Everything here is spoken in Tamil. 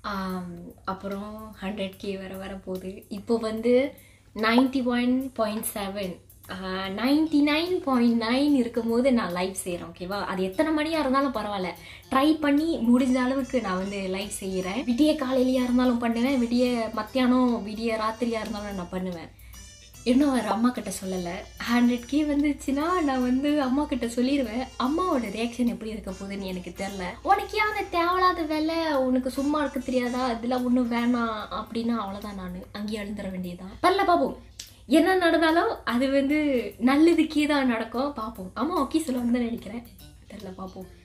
ஆம், அப்புறம் ஹண்ட்ரட் கே வர வர போகுது இப்போ வந்து ninety one point seven ninety nine point nine இருக்கும்போது நான் லைவ் செய்கிறேன் ஓகேவா அது எத்தனை மணியாக இருந்தாலும் பரவாயில்ல ட்ரை பண்ணி முடிஞ்ச அளவுக்கு நான் வந்து லைவ் செய்கிறேன் விடிய காலையிலையாக இருந்தாலும் பண்ணுவேன் விடிய மத்தியானம் விடிய ராத்திரியாக இருந்தாலும் நான் பண்ணுவேன் இன்னும் அவர் அம்மா கிட்ட சொல்லலை ஹண்ட்ரட் கே வந்துச்சுன்னா நான் வந்து அம்மா கிட்ட சொல்லிடுவேன் அம்மாவோட ரியாக்ஷன் எப்படி இருக்க போகுதுன்னு எனக்கு தெரில உனக்கு ஏன் அந்த தேவையில்லாத வேலை உனக்கு சும்மா இருக்க தெரியாதா இதெல்லாம் ஒன்றும் வேணாம் அப்படின்னா அவ்வளோதான் நான் அங்கேயே எழுந்துட வேண்டியதுதான் பரல பார்ப்போம் என்ன நடந்தாலும் அது வந்து நல்லதுக்கே தான் நடக்கும் பார்ப்போம் அம்மா ஓகே சொல்லுவாங்க தான் நினைக்கிறேன் தெரில பார்ப்போம்